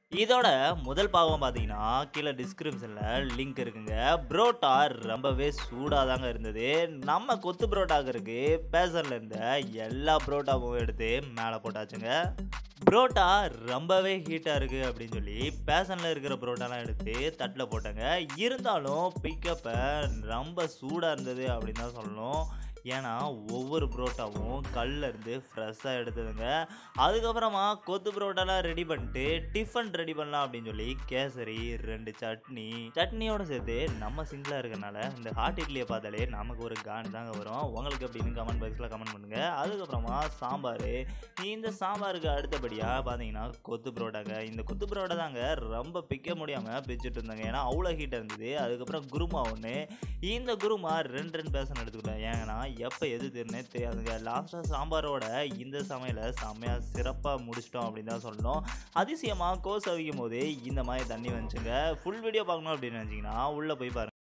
இதோட முதல் பாகம் பார்த்தீங்கன்னா கீழே டிஸ்கிரிப்ஷனில் லிங்க் இருக்குங்க புரோட்டா ரொம்பவே சூடாக தாங்க இருந்தது நம்ம கொத்து புரோட்டாக்கிறதுக்கு பேசனில் இருந்த எல்லா புரோட்டாவும் எடுத்து மேலே போட்டாச்சுங்க புரோட்டா ரொம்பவே ஹீட்டாக இருக்குது அப்படின்னு சொல்லி பேசனில் இருக்கிற புரோட்டாலாம் எடுத்து தட்டில் போட்டாங்க இருந்தாலும் பிக்கப்பை ரொம்ப சூடாக இருந்தது அப்படின்னு தான் சொல்லணும் ஏன்னா ஒவ்வொரு புரோட்டாவும் கல்ல இருந்து ஃப்ரெஷ்ஷாக எடுத்ததுங்க அதுக்கப்புறமா கொத்து புரோட்டாலாம் ரெடி பண்ணிட்டு டிஃபன் ரெடி பண்ணலாம் அப்படின்னு சொல்லி கேசரி ரெண்டு சட்னி சட்னியோட சேர்த்து நம்ம சிங்கிளாக இருக்கறனால இந்த ஹாட் இட்லியை பார்த்தாலே நமக்கு ஒரு கான் தாங்க வரும் உங்களுக்கு அப்படின்னு கமெண்ட் பாக்ஸில் கமெண்ட் பண்ணுங்க அதுக்கப்புறமா சாம்பார் இந்த சாம்பாருக்கு அடுத்தபடியாக பார்த்தீங்கன்னா கொத்து புரோட்டாங்க இந்த கொத்து புரோட்டா தாங்க ரொம்ப பிக்க முடியாமல் பிச்சுட்டு இருந்தாங்க ஏன்னா அவ்வளோ ஹீட்டாக இருந்தது அதுக்கப்புறம் குருமா ஒன்று இந்த குருமா ரெண்டு ரெண்டு பேசன் எடுத்துக்கிட்டேன் ஏன்னா எப்போ எது தெரியுனே தெரியாதுங்க லாஸ்ட்டாக சாம்பாரோட இந்த சமையலை செம்மையாக சிறப்பாக முடிச்சிட்டோம் அப்படின்னு தான் சொல்லணும் அதிசயமாக கோஸ் அவிக்கும் போது இந்த மாதிரி தண்ணி வந்துச்சுங்க ஃபுல் வீடியோ பார்க்கணும் அப்படின்னு நினச்சிங்கன்னா உள்ளே போய் பாருங்க